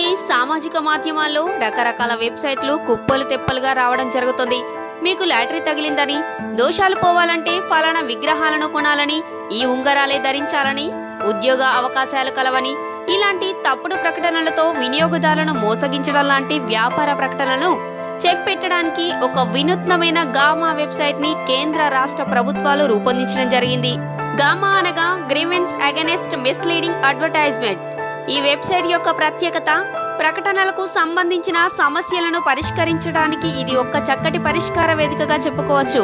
ఇప్పటికీ సామాజిక మాధ్యమాల్లో రకరకాల వెబ్సైట్లు కుప్పలు తెప్పలుగా రావడం జరుగుతుంది మీకు లాటరీ తగిలిందని దోషాలు పోవాలంటే ఫలానా విగ్రహాలను కొనాలని ఈ ఉంగరాలే ధరించాలని ఉద్యోగ అవకాశాలు కలవని ఇలాంటి తప్పుడు ప్రకటనలతో వినియోగదారులను మోసగించడం లాంటి వ్యాపార ప్రకటనలను చెక్ పెట్టడానికి ఒక వినూత్నమైన గామా వెబ్సైట్ ని కేంద్ర రాష్ట్ర ప్రభుత్వాలు రూపొందించడం జరిగింది గామా అనగా గ్రీవెన్స్ అగెనెస్ట్ మిస్లీడింగ్ అడ్వర్టైజ్మెంట్ ఈ వెబ్సైట్ యొక్క ప్రత్యేకత ప్రకటనలకు సంబంధించిన సమస్యలను పరిష్కరించడానికి ఇది ఒక చక్కటి పరిష్కార వేదికగా చెప్పుకోవచ్చు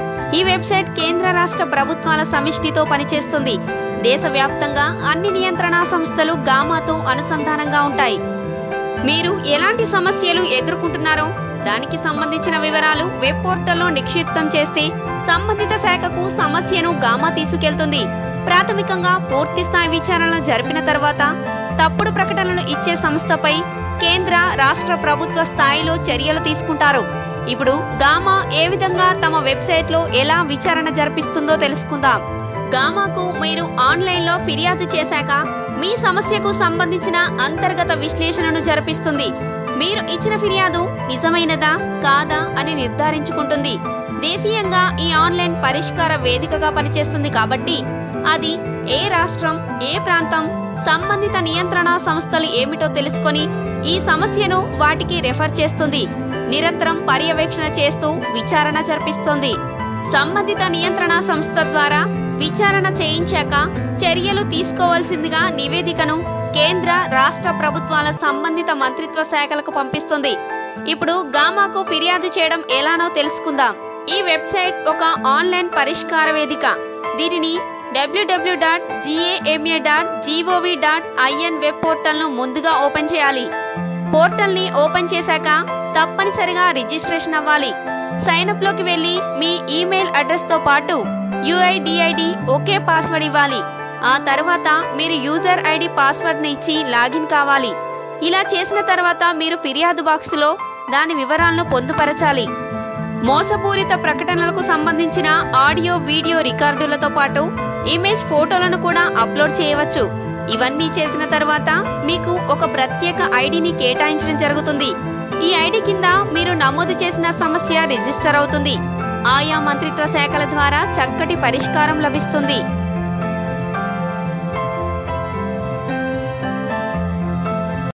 ఈ వెబ్సైట్ కేంద్ర రాష్ట్ర ప్రభుత్వాల సమిష్టితో పనిచేస్తుంది దేశవ్యాప్తంగా అన్ని నియంత్రణా సంస్థలు గామాతో అనుసంధానంగా ఉంటాయి మీరు ఎలాంటి సమస్యలు ఎదుర్కొంటున్నారో దానికి సంబంధించిన వివరాలు వెబ్ పోర్టల్లో నిక్షిప్తం చేస్తే సంబంధిత శాఖకు సమస్యను గామా తీసుకెళ్తుంది ప్రాథమికంగా పూర్తి స్థాయి విచారణ జరిపిన తర్వాత తప్పుడు ప్రకటనలు ఇచ్చే సంస్థపై కేంద్ర రాష్ట్ర ప్రభుత్వ స్థాయిలో చర్యలు తీసుకుంటారు ఇప్పుడు గామా ఏ విధంగా తమ వెబ్సైట్లో ఎలా విచారణ జరిపిస్తుందో తెలుసుకుందాం గామాకు మీరు ఆన్లైన్లో ఫిర్యాదు చేశాక మీ సమస్యకు సంబంధించిన అంతర్గత విశ్లేషణను జరిపిస్తుంది మీరు ఇచ్చిన ఫిర్యాదు నిజమైనదా కాదా అని నిర్ధారించుకుంటుంది దేశీయంగా ఈ ఆన్లైన్ పరిష్కార వేదికగా పనిచేస్తుంది కాబట్టి అది ఏ రాష్ట్రం ఏ ప్రాంతం సంబంధిత నియంత్రణ సంస్థలు ఏమిటో తెలుసుకొని ఈ సమస్యను వాటికి రెఫర్ చేస్తుంది నిరంతరం పర్యవేక్షణ చేస్తూ విచారణ జరిపిస్తుంది సంబంధిత నియంత్రణ సంస్థ ద్వారా విచారణ చేయించాక చర్యలు తీసుకోవాల్సిందిగా నివేదికను కేంద్ర రాష్ట్ర ప్రభుత్వాల సంబంధిత మంత్రిత్వ శాఖలకు పంపిస్తుంది ఇప్పుడు గామాకు ఫిర్యాదు చేయడం ఎలానో తెలుసుకుందాం ఈ వెబ్సైట్ ఒక ఆన్లైన్ పరిష్కార వేదిక దీనిని WW dot GAMA dot GOV dot IN web పోర్టల్ను ముందుగా ఓపెన్ చేయాలి పోర్టల్ని ఓపెన్ చేశాక తప్పనిసరిగా రిజిస్ట్రేషన్ అవ్వాలి సైన్ అప్ లోకి వెళ్ళి మీ ఈమెయిల్ అడ్రస్ తో పాటు యుఐడిఐడి ఒకే పాస్వర్డ్ ఇవ్వాలి ఆ తర్వాత మీరు యూజర్ ఐడి పాస్వర్డ్ ని ఇచ్చి లాగిన్ కావాలి ఇలా చేసిన తర్వాత మీరు ఫిర్యాదు బాక్స్లో దాని వివరాలను పొందుపరచాలి మోసపూరిత ప్రకటనలకు సంబంధించిన ఆడియో వీడియో రికార్డులతో పాటు ఇమేజ్ ఫోటోలను కూడా అప్లోడ్ చేయవచ్చు ఇవన్నీ చేసిన తర్వాత మీకు ఒక ప్రత్యేక ఐడిని కేటాయించడం జరుగుతుంది ఈ ఐడి కింద మీరు నమోదు చేసిన సమస్య రిజిస్టర్ అవుతుంది ఆయా మంత్రిత్వ శాఖల ద్వారా చక్కటి పరిష్కారం లభిస్తుంది